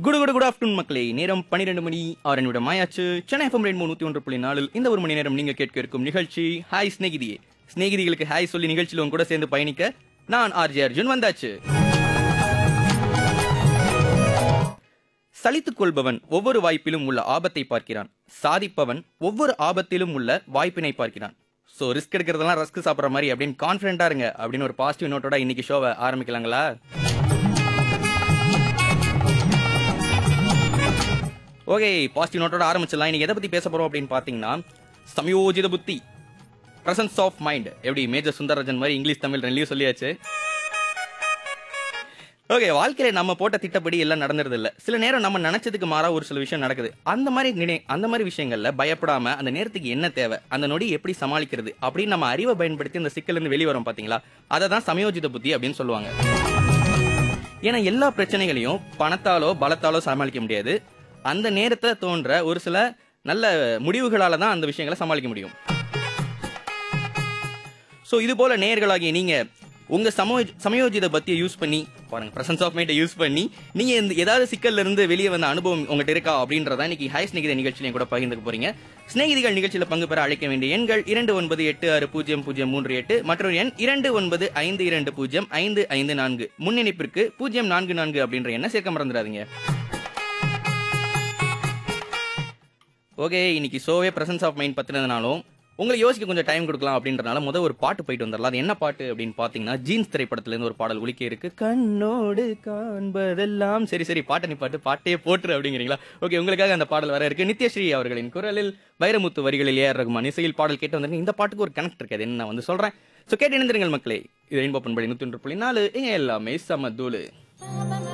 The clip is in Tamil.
குடு குடு குட் ஆஃப்டர்நூன் மக்களே நேரம் பன்னிரெண்டு மணி ஆறு நிமிடம் ஆயாச்சு சென்னை எஃப்எம் ரெண்டு நூற்றி ஒன்று புள்ளி நாலில் இந்த ஒரு மணி நேரம் நீங்க கேட்க இருக்கும் நிகழ்ச்சி ஹாய் ஸ்நேகிதியே ஸ்நேகிதிகளுக்கு ஹாய் சொல்லி நிகழ்ச்சியில் உங்க கூட சேர்ந்து பயணிக்க நான் ஆர்ஜே அர்ஜுன் வந்தாச்சு சலித்துக் கொள்பவன் ஒவ்வொரு வாய்ப்பிலும் உள்ள ஆபத்தை பார்க்கிறான் சாதிப்பவன் ஒவ்வொரு ஆபத்திலும் உள்ள வாய்ப்பினை பார்க்கிறான் ஸோ ரிஸ்க் எடுக்கிறதெல்லாம் ரஸ்க் சாப்பிட்ற மாதிரி அப்படின்னு கான்ஃபிடென்ட்டா இருங்க அப்படின்னு ஒரு பாசிட்டிவ் நோட்டோட இன்னைக்கு ஷோவை ஆரம்பிக்கலாங்களா ஓகே பாசிட்டிவ் நோட்டோட ஆரம்பிச்சிடலாம் இன்னைக்கு எதை பத்தி பேச போறோம் அப்படின்னு பாத்தீங்கன்னா சமயோஜித புத்தி பிரசன்ஸ் ஆஃப் மைண்ட் எப்படி மேஜர் சுந்தரராஜன் மாதிரி இங்கிலீஷ் தமிழ் ரெண்டுலையும் சொல்லியாச்சு ஓகே வாழ்க்கையில நம்ம போட்ட திட்டப்படி எல்லாம் நடந்துறது இல்ல சில நேரம் நம்ம நினைச்சதுக்கு மாறா ஒரு சில விஷயம் நடக்குது அந்த மாதிரி நினை அந்த மாதிரி விஷயங்கள்ல பயப்படாம அந்த நேரத்துக்கு என்ன தேவை அந்த நொடி எப்படி சமாளிக்கிறது அப்படின்னு நம்ம அறிவை பயன்படுத்தி அந்த சிக்கல்ல இருந்து வெளியே வரோம் பாத்தீங்களா அதை தான் சமயோஜித புத்தி அப்படின்னு சொல்லுவாங்க ஏன்னா எல்லா பிரச்சனைகளையும் பணத்தாலோ பலத்தாலோ சமாளிக்க முடியாது அந்த நேரத்தை தோன்ற ஒரு சில நல்ல முடிவுகளால தான் அந்த விஷயங்களை சமாளிக்க முடியும் ஸோ இது போல நேயர்களாகிய நீங்க உங்க சமோ சமயோஜித பத்தியை யூஸ் பண்ணி பாருங்க பிரசன்ஸ் ஆஃப் மைண்டை யூஸ் பண்ணி நீங்க இந்த ஏதாவது சிக்கல்ல இருந்து வெளியே வந்த அனுபவம் உங்ககிட்ட இருக்கா அப்படின்றத இன்னைக்கு ஹை ஸ்நேகித நிகழ்ச்சியில கூட பகிர்ந்துக்க போறீங்க ஸ்நேகிதிகள் நிகழ்ச்சியில பங்கு பெற அழைக்க வேண்டிய எண்கள் இரண்டு ஒன்பது எட்டு ஆறு பூஜ்ஜியம் பூஜ்ஜியம் மூன்று எட்டு மற்றொரு எண் இரண்டு ஒன்பது ஐந்து இரண்டு பூஜ்ஜியம் ஐந்து ஐந்து நான்கு முன்னிணைப்பிற்கு பூஜ்ஜியம் நான்கு நான்கு அப்படின்ற எண்ணை சேர்க்க மறந்துடாதீங்க ஓகே இன்னைக்கு ஷோவே பிரசன்ஸ் ஆஃப் மைண்ட் பத்தினதுனாலும் உங்களை யோசிக்க கொஞ்சம் டைம் கொடுக்கலாம் அப்படின்றனால முத ஒரு பாட்டு போயிட்டு வந்துடலாம் அது என்ன பாட்டு அப்படின்னு பார்த்தீங்கன்னா ஜீன்ஸ் திரைப்படத்துலேருந்து ஒரு பாடல் ஒலிக்க இருக்கு கண்ணோடு காண்பதெல்லாம் சரி சரி பாட்டை நீ பாட்டு பாட்டே போட்டுரு அப்படிங்கிறீங்களா ஓகே உங்களுக்காக அந்த பாடல் வர இருக்கு நித்யஸ்ரீ அவர்களின் குரலில் வைரமுத்து வரிகளில் ஏஆர் ரகுமான் இசையில் பாடல் கேட்டு வந்திருக்கேன் இந்த பாட்டுக்கு ஒரு கனெக்ட் இருக்கு அது என்ன நான் வந்து சொல்றேன் ஸோ கேட்டு இணைந்திருங்கள் மக்களே இது ரெயின்போ பண்படி நூற்றி ஒன்று புள்ளி நாலு இங்க எல்லாமே சமதூளு Ba ba